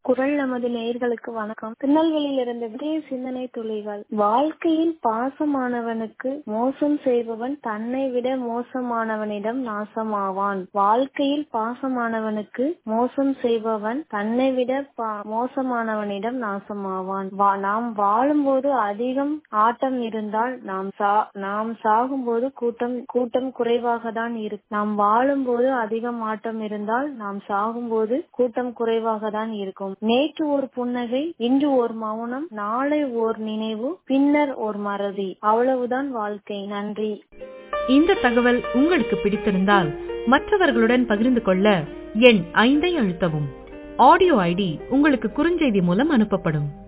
குரல் நமது நேயர்களுக்கு வணக்கம் திருநெல்வேலியிலிருந்து விஜய சிந்தனை துளிகள் வாழ்க்கையில் பாசமானவனுக்கு மோசம் செய்பவன் தன்னை விட மோசமானவனிடம் நாசமாவான் வாழ்க்கையில் பாசமானவனுக்கு மோசம் செய்பவன் தன்னை விட பா- மோசமானவனிடம் நாசமாவான் வா- நாம் வாழும்போது அதிகம் ஆட்டம் இருந்தால் நாம் சா- நாம் சாகும்போது கூட்டம் கூட்டம் குறைவாக தான் இருக்கும் நாம் வாழும்போது அதிகம் ஆட்டம் இருந்தால் நாம் சாகும்போது கூட்டம் குறைவாக தான் இருக்கும் நேற்று ஒரு புன்னகை இன்று ஒரு மௌனம் நாளை ஓர் நினைவு பின்னர் ஒரு மறதி அவ்வளவுதான் வாழ்க்கை நன்றி இந்த தகவல் உங்களுக்கு பிடித்திருந்தால் மற்றவர்களுடன் பகிர்ந்து கொள்ள எண் ஐந்தை அழுத்தவும் ஆடியோ ஐடி உங்களுக்கு குறுஞ்செய்தி மூலம் அனுப்பப்படும்